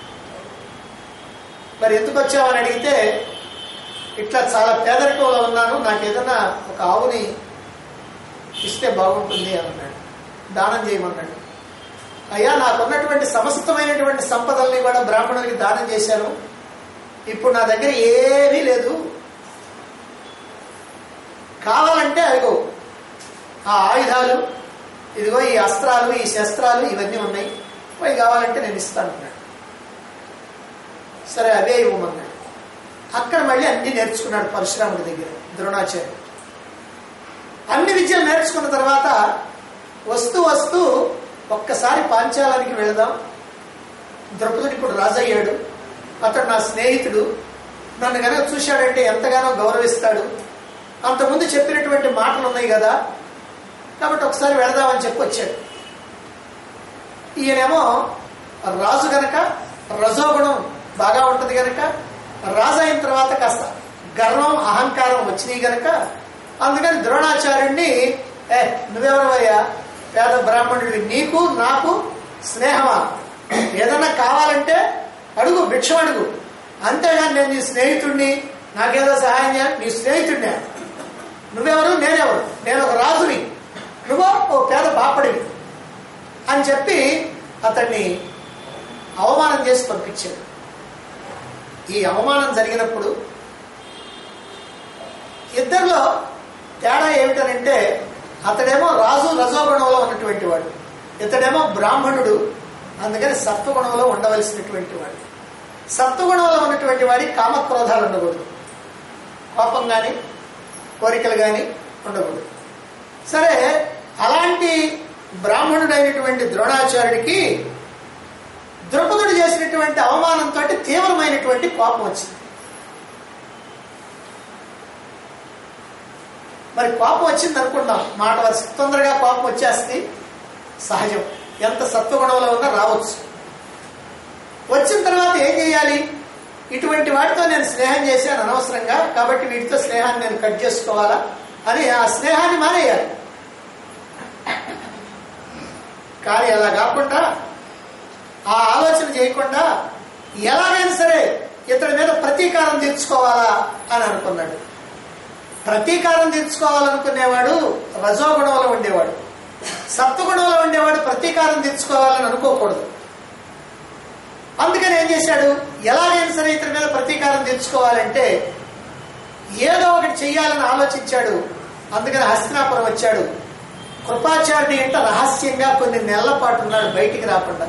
మరి ఎందుకు వచ్చావని అడిగితే ఇట్లా చాలా పేదరికంలో ఉన్నాను నాకు ఏదైనా ఒక ఆవుని ఇస్తే బాగుంటుంది అని అన్నాడు దానం చేయమన్నాడు అయ్యా నాకున్నటువంటి సమస్తమైనటువంటి సంపదల్ని కూడా బ్రాహ్మణులకి దానం చేశాను ఇప్పుడు నా దగ్గర ఏమీ లేదు కావాలంటే అదిగో ఆ ఆయుధాలు ఇదిగో ఈ అస్త్రాలు ఈ శస్త్రాలు ఇవన్నీ ఉన్నాయి అవి కావాలంటే నేను ఇస్తాను అన్నాడు సరే అవే ఇవ్వమన్నాడు అక్కడ మళ్ళీ అన్ని నేర్చుకున్నాడు పరశురాముడి దగ్గర ద్రోణాచార్యుడు అన్ని విద్యలు నేర్చుకున్న తర్వాత వస్తూ వస్తూ ఒక్కసారి పాంచాలానికి వెళదాం ద్రౌపదుడు ఇప్పుడు రాజయ్యాడు అతడు నా స్నేహితుడు నన్ను కనుక చూశాడంటే ఎంతగానో గౌరవిస్తాడు అంతకుముందు చెప్పినటువంటి మాటలు ఉన్నాయి కదా కాబట్టి ఒకసారి వెళదామని చెప్పి వచ్చాడు ఈయనేమో రాజు గనక రజోగుణం బాగా ఉంటది గనక రాజు అయిన తర్వాత కాస్త గర్వం అహంకారం వచ్చినాయి గనక అందుకని ద్రోణాచార్యుణ్ణి ఏ నువ్వెవరవయ్యా పేద బ్రాహ్మణుడివి నీకు నాకు స్నేహమా ఏదన్నా కావాలంటే అడుగు భిక్షం అడుగు అంతేగాని నేను నీ స్నేహితుడిని నాకేదో సహాయం చేయాలి నీ స్నేహితుడినే నువ్వెవరు నేనెవరు నేను ఒక రాజుని నువ్వు ఓ పేద బాపడివి అని చెప్పి అతన్ని అవమానం చేసి పంపించాడు ఈ అవమానం జరిగినప్పుడు ఇద్దరిలో తేడా ఏమిటనంటే అతడేమో రాజు రజోగుణంలో ఉన్నటువంటి వాడు ఇతడేమో బ్రాహ్మణుడు అందుకని సత్వగుణంలో ఉండవలసినటువంటి వాడు సత్వగుణంలో ఉన్నటువంటి వాడి కామక్రోధాలు ఉండకూడదు కోపం కానీ కోరికలు కానీ ఉండకూడదు సరే అలాంటి బ్రాహ్మణుడైనటువంటి ద్రోణాచార్యుడికి ద్రౌపదుడు చేసినటువంటి అవమానంతో తీవ్రమైనటువంటి కోపం వచ్చింది మరి కోపం వచ్చింది అనుకున్నాం మాట వరుస తొందరగా కోపం వచ్చేస్తే సహజం ఎంత సత్వగుణంలో ఉన్నా రావచ్చు వచ్చిన తర్వాత ఏం చేయాలి ఇటువంటి వాటితో నేను స్నేహం చేశాను అనవసరంగా కాబట్టి వీటితో స్నేహాన్ని నేను కట్ చేసుకోవాలా అని ఆ స్నేహాన్ని మానేయాలి కానీ అలా కాకుండా ఆ ఆలోచన చేయకుండా ఎలాగైనా సరే ఇతడి మీద ప్రతీకారం తీర్చుకోవాలా అని అనుకున్నాడు ప్రతీకారం తీర్చుకోవాలనుకునేవాడు రజోగుణంలో ఉండేవాడు సత్వగుణంలో ఉండేవాడు ప్రతీకారం తీర్చుకోవాలని అనుకోకూడదు అందుకని ఏం చేశాడు ఎలాగైనా సరే ఇతని మీద ప్రతీకారం తెచ్చుకోవాలంటే ఏదో ఒకటి చెయ్యాలని ఆలోచించాడు అందుకని హస్తినాపురం వచ్చాడు కృపాచార్యుడి ఇంట రహస్యంగా కొన్ని నెలల పాటు ఉన్నాడు బయటికి రాకుండా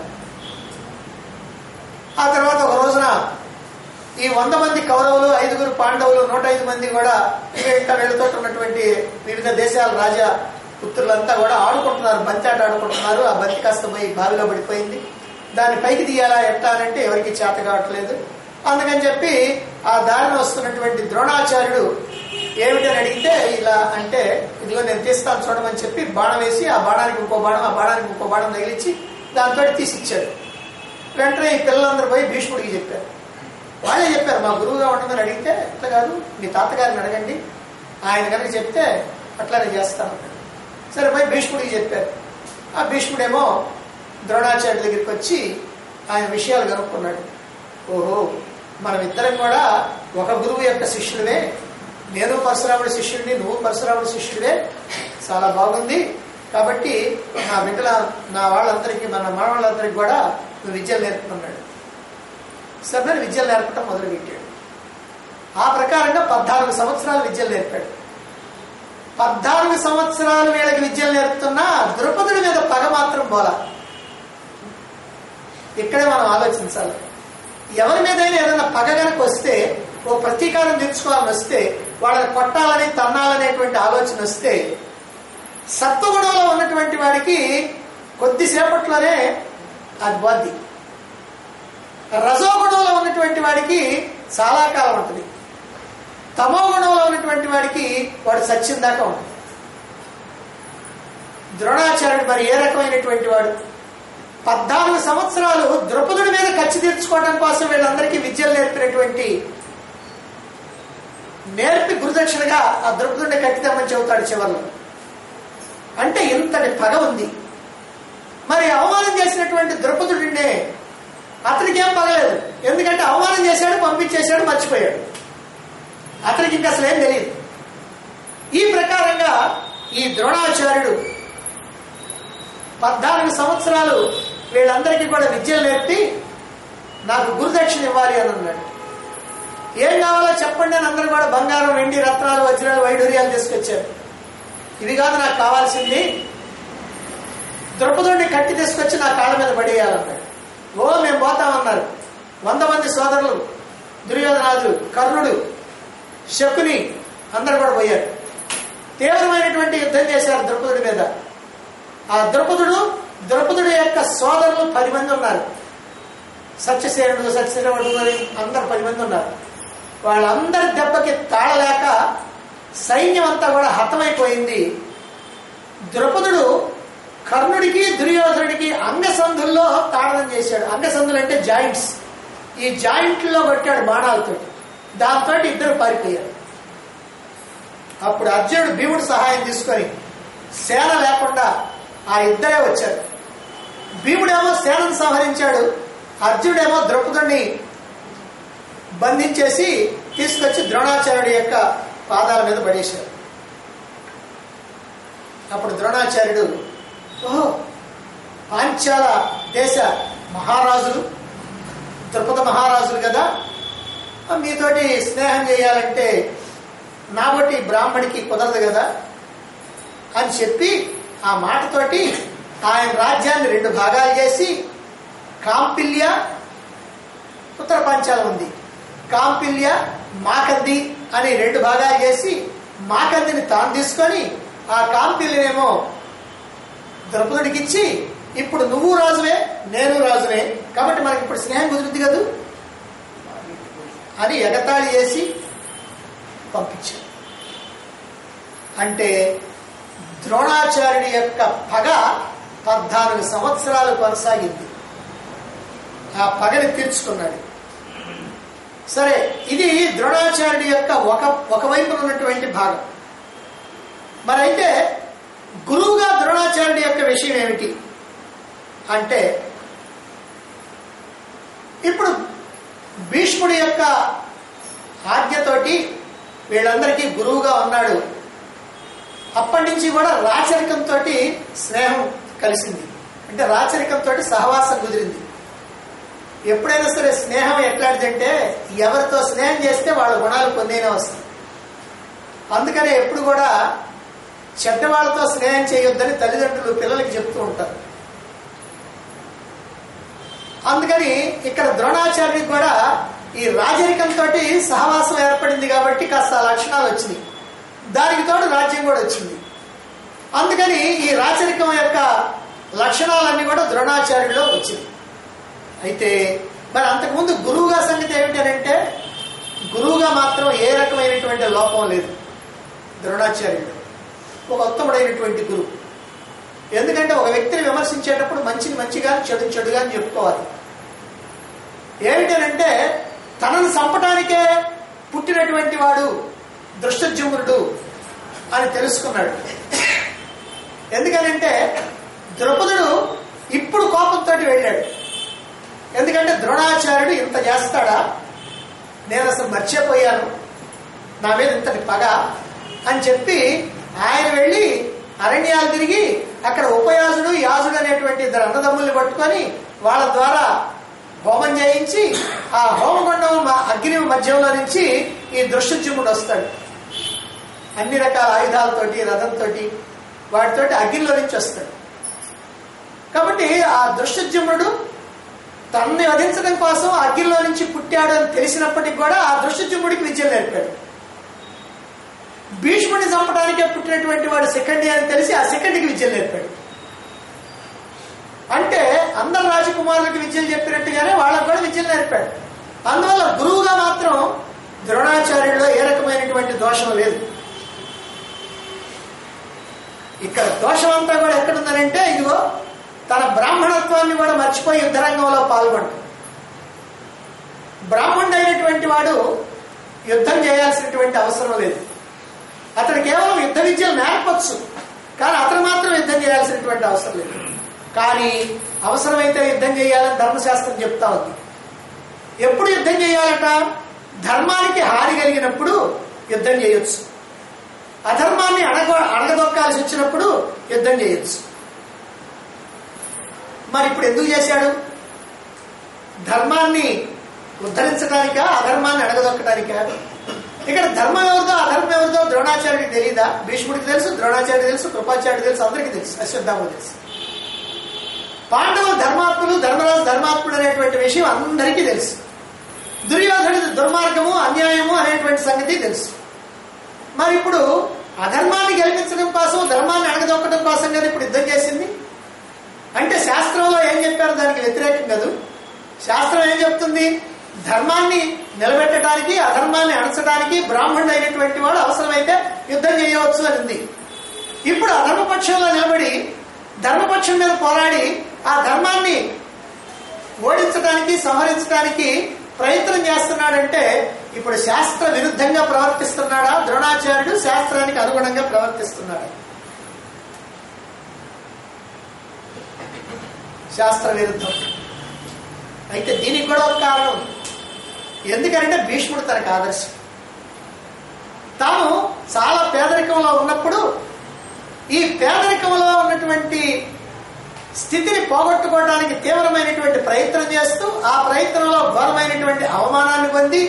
ఆ తర్వాత ఒక రోజున ఈ వంద మంది కౌరవులు ఐదుగురు పాండవులు నూట ఐదు మంది కూడా ఇంకా వీళ్ళతో ఉన్నటువంటి వివిధ దేశాల రాజా పుత్రులంతా కూడా ఆడుకుంటున్నారు బంతి ఆట ఆడుకుంటున్నారు ఆ బంతి కాస్త పోయి బావిలో పడిపోయింది దాన్ని పైకి తీయాలా ఎట్టా అంటే ఎవరికి చేత కావట్లేదు అందుకని చెప్పి ఆ దారిని వస్తున్నటువంటి ద్రోణాచార్యుడు ఏమిటని అడిగితే ఇలా అంటే ఇదిగో నేను తీస్తాను చూడమని చెప్పి బాణం వేసి ఆ బాణానికి ఇంకో బాణం ఆ బాణానికి ఇంకో బాణం తగిలించి దాంతో తీసిచ్చాడు వెంటనే ఈ పిల్లలందరూ పోయి భీష్ముడికి చెప్పారు వాళ్ళే చెప్పారు మా గురువుగా ఉండమని అడిగితే ఇట్లా కాదు మీ తాతగారిని అడగండి ఆయన కనుక చెప్తే అట్లానే చేస్తాను సరే పోయి భీష్ముడికి చెప్పారు ఆ భీష్ముడేమో ద్రోణాచార్య దగ్గరికి వచ్చి ఆయన విషయాలు కనుక్కున్నాడు ఓహో మనం ఇద్దరం కూడా ఒక గురువు యొక్క శిష్యులే నేను పరశురాముడి శిష్యుడిని నువ్వు పరశురాముడి శిష్యుడే చాలా బాగుంది కాబట్టి నా బిడ్డల నా వాళ్ళందరికీ మన మనవాళ్ళందరికీ కూడా నువ్వు విద్యలు నేర్పుతున్నాడు సరే విద్యలు నేర్పడం మొదలుపెట్టాడు ఆ ప్రకారంగా పద్నాలుగు సంవత్సరాలు విద్యలు నేర్పాడు పద్నాలుగు సంవత్సరాలు వీళ్ళకి విద్యలు నేర్పుతున్నా ద్రుపదుడి మీద పగ మాత్రం పోలా ఇక్కడే మనం ఆలోచించాలి ఎవరి మీదైనా ఏదైనా పగ కనుక వస్తే ఓ ప్రతీకారం తీర్చుకోవాలని వస్తే వాళ్ళని కొట్టాలని తన్నాలనేటువంటి ఆలోచన వస్తే సత్వగుణంలో ఉన్నటువంటి వాడికి కొద్దిసేపట్లోనే అది పోద్ది రజోగుణంలో ఉన్నటువంటి వాడికి చాలా కాలం ఉంటుంది తమో గుణంలో ఉన్నటువంటి వాడికి వాడు సత్యం దాకా ఉంటుంది ద్రోణాచార్యుడు మరి ఏ రకమైనటువంటి వాడు పద్నాలుగు సంవత్సరాలు ద్రుపదుడి మీద ఖర్చు తీర్చుకోవడం కోసం వీళ్ళందరికీ విద్యలు నేర్పినటువంటి నేర్పి గురుదక్షిణగా ఆ ద్రుపదుడిని కట్టిద్దామని చెబుతాడు చివరిలో అంటే ఇంతటి పగ ఉంది మరి అవమానం చేసినటువంటి ద్రుపదుడినే అతనికి ఏం పగలేదు ఎందుకంటే అవమానం చేశాడు పంపించేశాడు మర్చిపోయాడు అతనికి ఇంకా అసలు ఏం తెలియదు ఈ ప్రకారంగా ఈ ద్రోణాచార్యుడు పద్నాలుగు సంవత్సరాలు వీళ్ళందరికీ కూడా విద్యలు నేర్పి నాకు గురుదక్షిణ ఇవ్వాలి అని అన్నాడు ఏం కావాలో చెప్పండి అని అందరూ కూడా బంగారం వెండి రత్నాలు వజ్రాలు వైడూర్యాలు తీసుకొచ్చారు ఇవి కాదు నాకు కావాల్సింది ద్రౌపదుడిని కట్టి తీసుకొచ్చి నా కాళ్ళ మీద పడేయాలన్నాడు ఓ మేము పోతామన్నారు వంద మంది సోదరులు దుర్యోధనాథుడు కర్ణుడు శకుని అందరు కూడా పోయారు తీవ్రమైనటువంటి యుద్ధం చేశారు ద్రౌపదుడి మీద ఆ ద్రౌపదుడు ద్రౌపదుడి యొక్క సోదరులు పది మంది ఉన్నారు సత్యసేనుడు సత్యసేనుడు అని అందరు పది మంది ఉన్నారు వాళ్ళందరి దెబ్బకి తాళలేక సైన్యం అంతా కూడా హతమైపోయింది ద్రౌపదుడు కర్ణుడికి దుర్యోధనుడికి అంగసంధుల్లో తాడనం చేశాడు అంగసంధులు అంటే జాయింట్స్ ఈ జాయింట్లో కొట్టాడు బాణాలతో దాంతో ఇద్దరు పారిపోయారు అప్పుడు అర్జునుడు భీముడు సహాయం తీసుకొని సేన లేకుండా ఆ ఇద్దరే వచ్చారు భీముడేమో సేనను సంహరించాడు అర్జునుడేమో ద్రౌపదుడిని బంధించేసి తీసుకొచ్చి ద్రోణాచార్యుడి యొక్క పాదాల మీద పడేశారు అప్పుడు ద్రోణాచార్యుడు ఓహో పాంచాల దేశ మహారాజులు ద్రుపద మహారాజులు కదా మీతోటి స్నేహం చేయాలంటే నాబట్టి బ్రాహ్మడికి కుదరదు కదా అని చెప్పి ఆ మాటతోటి ఆయన రాజ్యాన్ని రెండు భాగాలు చేసి కాంపిల్య ఉత్తర పాంచాలం ఉంది కాంపిల్య మాకంది అని రెండు భాగాలు చేసి మాకందిని తాను తీసుకొని ఆ కాంపిల్యనేమో ద్రౌపదుడికి ఇచ్చి ఇప్పుడు నువ్వు రాజువే నేను రాజునే కాబట్టి మనకి ఇప్పుడు స్నేహం కుదురుద్ది కదూ అని ఎగతాళి చేసి పంపించాడు అంటే ద్రోణాచార్యుడి యొక్క పగ పద్నాలుగు సంవత్సరాలు కొనసాగింది ఆ పగని తీర్చుకున్నాడు సరే ఇది ద్రోణాచార్యుడి యొక్క ఒక ఒకవైపు ఉన్నటువంటి భాగం మరైతే గురువుగా ద్రోణాచార్యుడి యొక్క విషయం ఏమిటి అంటే ఇప్పుడు భీష్ముడి యొక్క ఆజ్ఞతోటి వీళ్ళందరికీ గురువుగా ఉన్నాడు అప్పటి నుంచి కూడా రాచరికంతో స్నేహం కలిసింది అంటే రాచరికంతో సహవాసం కుదిరింది ఎప్పుడైనా సరే స్నేహం ఎట్లాంటిదంటే ఎవరితో స్నేహం చేస్తే వాళ్ళ గుణాలు పొందేనే వస్తాయి అందుకనే ఎప్పుడు కూడా చెడ్డవాళ్ళతో స్నేహం చేయొద్దని తల్లిదండ్రులు పిల్లలకి చెప్తూ ఉంటారు అందుకని ఇక్కడ ద్రోణాచార్యుడికి కూడా ఈ రాజరికంతో సహవాసం ఏర్పడింది కాబట్టి కాస్త ఆ లక్షణాలు వచ్చినాయి దానికి తోడు రాజ్యం కూడా వచ్చింది అందుకని ఈ రాచరికం యొక్క లక్షణాలన్నీ కూడా ద్రోణాచార్యుడిలో వచ్చింది అయితే మరి అంతకుముందు గురువుగా సంగతి ఏమిటంటే గురువుగా మాత్రం ఏ రకమైనటువంటి లోపం లేదు ద్రోణాచార్యుడు ఒక ఉత్తముడైనటువంటి గురువు ఎందుకంటే ఒక వ్యక్తిని విమర్శించేటప్పుడు మంచిని మంచిగా చెడు చెడుగా అని చెప్పుకోవాలి ఏమిటనంటే తనను చంపటానికే పుట్టినటువంటి వాడు దృష్టజుమ్నుడు అని తెలుసుకున్నాడు ఎందుకనంటే ద్రౌపదుడు ఇప్పుడు కోపంతో వెళ్ళాడు ఎందుకంటే ద్రోణాచార్యుడు ఇంత చేస్తాడా నేను అసలు మర్చిపోయాను నా మీద ఇంతటి పగ అని చెప్పి ఆయన వెళ్ళి అరణ్యాలు తిరిగి అక్కడ ఉపయాజుడు యాజుడు అనేటువంటి ఇద్దరు అన్నదమ్ముల్ని పట్టుకొని వాళ్ళ ద్వారా హోమం చేయించి ఆ హోమగుండం మ- అగ్ని మధ్యంలో నుంచి ఈ దృశ్యజుముడు వస్తాడు అన్ని రకాల ఆయుధాలతోటి రథంతో వాటితోటి అగ్నిలో నుంచి వస్తాడు కాబట్టి ఆ దృశ్యజుముడు తనని వధించడం కోసం అగ్నిలో నుంచి పుట్టాడు అని తెలిసినప్పటికి కూడా ఆ దృశ్యజుముడికి విద్యలు నేర్పాడు భీష్ముడిని చంపడానికే పుట్టినటువంటి వాడు సెకండ్ అని తెలిసి ఆ సెకండ్కి విద్యలు నేర్పాడు అంటే అందరు రాజకుమారులకి విద్యలు చెప్పినట్టుగానే వాళ్ళకు కూడా విద్యలు నేర్పాడు అందువల్ల గురువుగా మాత్రం ద్రోణాచార్యుల్లో ఏ రకమైనటువంటి దోషం లేదు ఇక్కడ దోషం అంతా కూడా ఎక్కడుందనంటే ఇదిగో తన బ్రాహ్మణత్వాన్ని కూడా మర్చిపోయి యుద్ధరంగంలో పాల్గొంటాడు బ్రాహ్మణుడైనటువంటి వాడు యుద్ధం చేయాల్సినటువంటి అవసరం లేదు అతను కేవలం యుద్ధ విద్యలు నేర్పచ్చు కానీ అతను మాత్రం యుద్ధం చేయాల్సినటువంటి అవసరం లేదు కానీ అవసరమైతే యుద్ధం చేయాలని ధర్మశాస్త్రం చెప్తా ఉంది ఎప్పుడు యుద్ధం చేయాలట ధర్మానికి హాని కలిగినప్పుడు యుద్ధం చేయొచ్చు అధర్మాన్ని అడగ అడగదొక్కాల్సి వచ్చినప్పుడు యుద్ధం చేయొచ్చు మరి ఇప్పుడు ఎందుకు చేశాడు ధర్మాన్ని ఉద్ధరించడానికా అధర్మాన్ని అడగదొక్కడానికా ఇక్కడ ధర్మం ఎవరిదో అధర్మం ఎవరిదో ద్రోణాచార్యుడికి తెలియదా భీష్ముడికి తెలుసు ద్రోణాచార్యుడికి తెలుసు కృపాచార్యుడికి తెలుసు అందరికీ తెలుసు అశ్వత్థామ తెలుసు పాండవులు ధర్మాత్ములు ధర్మరాజు ధర్మాత్ముడు అనేటువంటి విషయం అందరికీ తెలుసు దుర్యోధనుడి దుర్మార్గము అన్యాయము అనేటువంటి సంగతి తెలుసు మరి ఇప్పుడు అధర్మాన్ని గెలిపించడం కోసం ధర్మాన్ని అడగదొక్కడం కోసం కదా ఇప్పుడు యుద్ధం చేసింది అంటే శాస్త్రంలో ఏం చెప్పారు దానికి వ్యతిరేకం కాదు శాస్త్రం ఏం చెప్తుంది ధర్మాన్ని నిలబెట్టడానికి అధర్మాన్ని అణచడానికి బ్రాహ్మణుడు అయినటువంటి వాడు అవసరమైతే యుద్ధం చేయవచ్చు అని ఉంది ఇప్పుడు అధర్మపక్షంలో నిలబడి ధర్మపక్షం మీద పోరాడి ఆ ధర్మాన్ని ఓడించడానికి సంహరించడానికి ప్రయత్నం చేస్తున్నాడంటే ఇప్పుడు శాస్త్ర విరుద్ధంగా ప్రవర్తిస్తున్నాడా ద్రోణాచార్యుడు శాస్త్రానికి అనుగుణంగా ప్రవర్తిస్తున్నాడా శాస్త్ర విరుద్ధం అయితే దీనికి కూడా ఒక కారణం ఉంది. ఎందుకంటే భీష్ముడు తనకు ఆదర్శం తాను చాలా పేదరికంలో ఉన్నప్పుడు ఈ పేదరికంలో ఉన్నటువంటి స్థితిని పోగొట్టుకోవడానికి తీవ్రమైనటువంటి ప్రయత్నం చేస్తూ ఆ ప్రయత్నంలో ఘోరమైనటువంటి అవమానాన్ని పొంది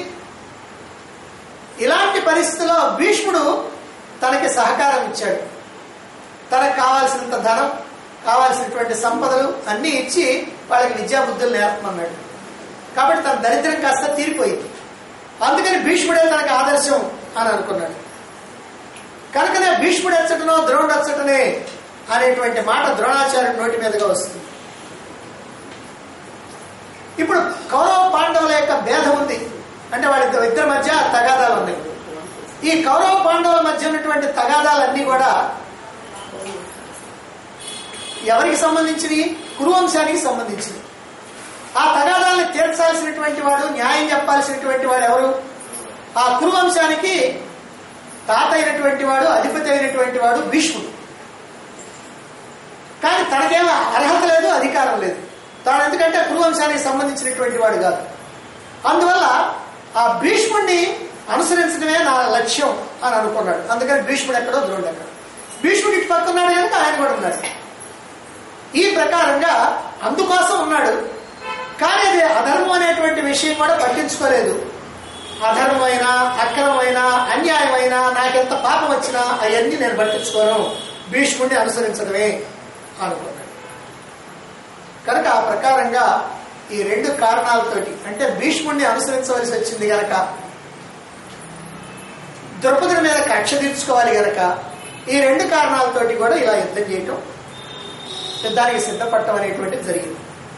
ఇలాంటి పరిస్థితిలో భీష్ముడు తనకి సహకారం ఇచ్చాడు తనకు కావాల్సినంత ధనం కావాల్సినటువంటి సంపదలు అన్నీ ఇచ్చి వాళ్ళకి విద్యాబుద్ధులు నేర్పమన్నాడు కాబట్టి తన దరిద్రం కాస్త తీరిపోయింది అందుకని భీష్ముడే తనకు ఆదర్శం అని అనుకున్నాడు కనుకనే భీష్ముడు ఎచ్చటనో ద్రోణుడు ఎచ్చటనే అనేటువంటి మాట ద్రోణాచార్యుడి నోటి మీదుగా వస్తుంది ఇప్పుడు కౌరవ పాండవుల యొక్క భేదం ఉంది అంటే వాళ్ళ ఇద్దరి మధ్య తగాదాలు ఉన్నాయి ఈ కౌరవ పాండవుల మధ్య ఉన్నటువంటి తగాదాలన్నీ కూడా ఎవరికి సంబంధించినవి కురువంశానికి సంబంధించినవి ఆ తగాదాలను తీర్చాల్సినటువంటి వాడు న్యాయం చెప్పాల్సినటువంటి వాడు ఎవరు ఆ కురువంశానికి తాత అయినటువంటి వాడు అధిపతి అయినటువంటి వాడు భీష్ముడు కానీ తనకేం అర్హత లేదు అధికారం లేదు తాను ఎందుకంటే కురువంశానికి సంబంధించినటువంటి వాడు కాదు అందువల్ల ఆ భీష్ముడిని అనుసరించడమే నా లక్ష్యం అని అనుకున్నాడు అందుకని భీష్ముడు ఎక్కడో ద్రోణుడు ఎక్కడ భీష్ముడు ఇటు పక్క ఉన్నాడు కనుక ఆయన కూడా ఉన్నాడు ఈ ప్రకారంగా అందుకోసం ఉన్నాడు కానీ అది అధర్మం అనేటువంటి విషయం కూడా పట్టించుకోలేదు అధర్మమైన అక్రమమైన అన్యాయమైన నాకెంత పాపం వచ్చినా అవన్నీ నేను పట్టించుకోను భీష్ముడిని అనుసరించడమే అనుకున్నాడు కనుక ఆ ప్రకారంగా ఈ రెండు కారణాలతోటి అంటే భీష్ముడిని అనుసరించవలసి వచ్చింది గనక ద్రౌపదుడి మీద కక్ష తీర్చుకోవాలి గనక ఈ రెండు కారణాలతోటి కూడా ఇలా యుద్ధం చేయటం యుద్ధానికి సిద్ధపడటం అనేటువంటిది జరిగింది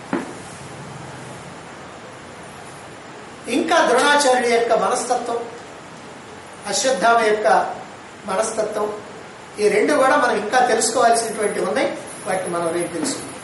ఇంకా ద్రోణాచార్యుడి యొక్క మనస్తత్వం అశ్వత్థామ యొక్క మనస్తత్వం ఈ రెండు కూడా మనం ఇంకా తెలుసుకోవాల్సినటువంటి ఉన్నాయి వాటిని మనం రేపు తెలుసుకుందాం